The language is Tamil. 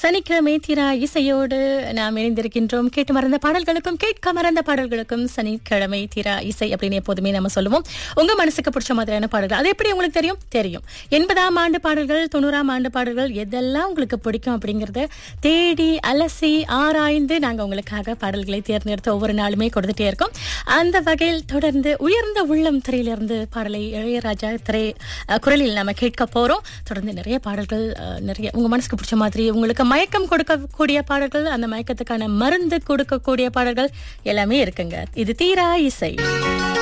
சனிக்கிழமை தீரா இசையோடு நாம் இணைந்திருக்கின்றோம் கேட்டு மறந்த பாடல்களுக்கும் கேட்க மறந்த பாடல்களுக்கும் சனிக்கிழமை தீரா இசை அப்படின்னு எப்போதுமே நம்ம சொல்லுவோம் உங்க மனசுக்கு பிடிச்ச மாதிரியான பாடல்கள் அது எப்படி உங்களுக்கு தெரியும் தெரியும் எண்பதாம் ஆண்டு பாடல்கள் தொண்ணூறாம் ஆண்டு பாடல்கள் எதெல்லாம் உங்களுக்கு பிடிக்கும் அப்படிங்கறத தேடி அலசி ஆராய்ந்து நாங்க உங்களுக்காக பாடல்களை தேர்ந்தெடுத்து ஒவ்வொரு நாளுமே கொடுத்துட்டே இருக்கோம் அந்த வகையில் தொடர்ந்து உயர்ந்த உள்ளம் திரையிலிருந்து பாடலை இளையராஜா திரை அஹ், குரலில் நம்ம கேட்க போறோம் தொடர்ந்து நிறைய பாடல்கள் அஹ், நிறைய உங்க மனசுக்கு பிடிச்ச மாதிரி உங்களுக்கு மயக்கம் கொடுக்கக்கூடிய பாடல்கள் அந்த மயக்கத்துக்கான மருந்து கொடுக்கக்கூடிய பாடல்கள் எல்லாமே இருக்குங்க இது தீரா இசை